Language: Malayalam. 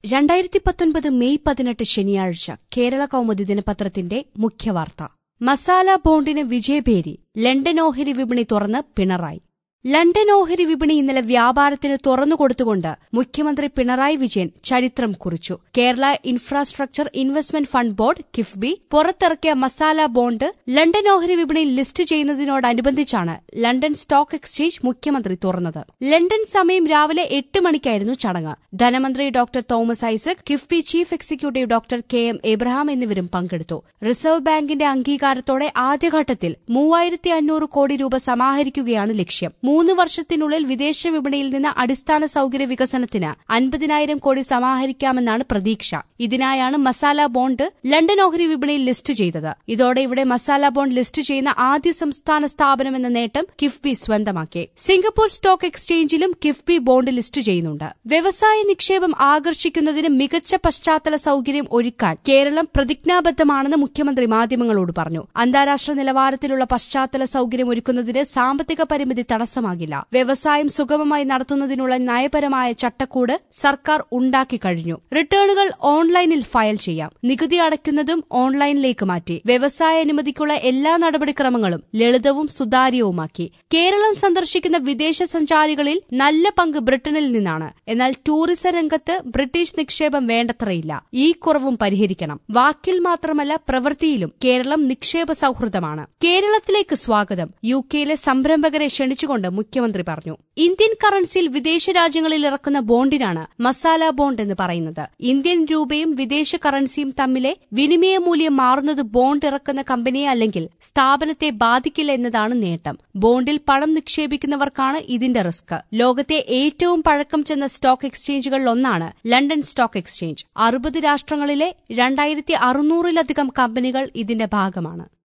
രണ്ടായിരത്തി പത്തൊൻപത് മെയ് പതിനെട്ട് ശനിയാഴ്ച കേരള കൗമുദി ദിനപത്രത്തിന്റെ മുഖ്യവാർത്ത മസാല ബോണ്ടിന് വിജയഭേരി ലണ്ടൻ ഓഹരി വിപണി തുറന്ന് പിണറായി ലണ്ടൻ ഓഹരി വിപണി ഇന്നലെ വ്യാപാരത്തിന് തുറന്നുകൊടുത്തുകൊണ്ട് മുഖ്യമന്ത്രി പിണറായി വിജയൻ ചരിത്രം കുറിച്ചു Kerala infrastructure investment fund board KIIFB പുറത്തിറക്കിയ മസാല ബോണ്ട് ലണ്ടൻ ഓഹരി വിപണിയിൽ ലിസ്റ്റ് ചെയ്യുന്നതിനോടനുബന്ധിച്ചാണ് ലണ്ടൻ സ്റ്റോക്ക് എക്സ്ചേഞ്ച് മുഖ്യമന്ത്രി തുറന്നത് ലണ്ടൻ സമയം രാവിലെ എട്ട് മണിക്കായിരുന്നു ചടങ്ങ് ധനമന്ത്രി doctor Thomas Isaac KIIFB chief executive doctor K M Abraham എന്നിവരും പങ്കെടുത്തു റിസർവ് ബാങ്കിന്റെ അംഗീകാരത്തോടെ ആദ്യഘട്ടത്തിൽ മൂവായിരത്തി അഞ്ഞൂറ് കോടി രൂപ സമാഹരിക്കുകയാണ് ലക്ഷ്യം മൂന്ന് വർഷത്തിനുള്ളിൽ വിദേശ വിപണിയിൽ നിന്ന് അടിസ്ഥാന സൌകര്യ വികസനത്തിന് അൻപതിനായിരം കോടി സമാഹരിക്കാമെന്നാണ് പ്രതീക്ഷ ഇതിനായാണ് മസാല ബോണ്ട് ലണ്ടൻ ഓഹരി വിപണിയിൽ ലിസ്റ്റ് ചെയ്തത് ഇതോടെ ഇവിടെ മസാല ബോണ്ട് ലിസ്റ്റ് ചെയ്യുന്ന ആദ്യ സംസ്ഥാന സ്ഥാപനമെന്ന നേട്ടം കിഫ്ബി സ്വന്തമാക്കി സിംഗപ്പൂർ സ്റ്റോക്ക് എക്സ്ചേഞ്ചിലും കിഫ്ബി ബോണ്ട് ലിസ്റ്റ് ചെയ്യുന്നുണ്ട് വ്യവസായ നിക്ഷേപം ആകർഷിക്കുന്നതിന് മികച്ച പശ്ചാത്തല സൌകര്യം ഒരുക്കാൻ കേരളം പ്രതിജ്ഞാബദ്ധമാണെന്ന് മുഖ്യമന്ത്രി മാധ്യമങ്ങളോട് പറഞ്ഞു അന്താരാഷ്ട്ര നിലവാരത്തിലുള്ള പശ്ചാത്തല സൌകര്യം ഒരുക്കുന്നതിന് സാമ്പത്തിക പരിമിതി തടസ്സമാകില്ല വ്യവസായം സുഗമമായി നടത്തുന്നതിനുള്ള നയപരമായ ചട്ടക്കൂട് സർക്കാർ ഉണ്ടാക്കി കഴിഞ്ഞു റിട്ടേണുകൾ ഓൺലൈനിൽ ഫയൽ ചെയ്യാം നികുതി അടയ്ക്കുന്നതും ഓൺലൈനിലേക്ക് മാറ്റി വ്യവസായ അനുമതിക്കുള്ള എല്ലാ നടപടിക്രമങ്ങളും ലളിതവും സുതാര്യവുമാക്കി കേരളം സന്ദർശിക്കുന്ന വിദേശ സഞ്ചാരികളിൽ നല്ല പങ്ക് ബ്രിട്ടനിൽ നിന്നാണ് എന്നാൽ ടൂറിസം രംഗത്ത് ബ്രിട്ടീഷ് നിക്ഷേപം വേണ്ടത്രയില്ല ഈ കുറവും പരിഹരിക്കണം വാക്കിൽ മാത്രമല്ല പ്രവൃത്തിയിലും കേരളം നിക്ഷേപ സൌഹൃദമാണ് കേരളത്തിലേക്ക് സ്വാഗതം യു കെയിലെ സംരംഭകരെ ക്ഷണിച്ചുകൊണ്ട് മുഖ്യമന്ത്രി പറഞ്ഞു ഇന്ത്യൻ കറൻസിയിൽ വിദേശ രാജ്യങ്ങളിൽ ഇറക്കുന്ന ബോണ്ടിനാണ് മസാല ബോണ്ട് എന്ന് പറയുന്നത് ഇന്ത്യൻ രൂപയും വിദേശ കറൻസിയും തമ്മിലെ വിനിമയ മൂല്യം മാറുന്നത് ബോണ്ട് ഇറക്കുന്ന കമ്പനിയെ അല്ലെങ്കിൽ സ്ഥാപനത്തെ ബാധിക്കില്ല എന്നതാണ് നേട്ടം ബോണ്ടിൽ പണം നിക്ഷേപിക്കുന്നവർക്കാണ് ഇതിന്റെ റിസ്ക് ലോകത്തെ ഏറ്റവും പഴക്കം ചെന്ന സ്റ്റോക്ക് എക്സ്ചേഞ്ചുകളിൽ ഒന്നാണ് ലണ്ടൻ സ്റ്റോക്ക് എക്സ്ചേഞ്ച് അറുപത് രാഷ്ട്രങ്ങളിലെ രണ്ടായിരത്തി അറുന്നൂറിലധികം കമ്പനികൾ ഇതിന്റെ ഭാഗമാണ്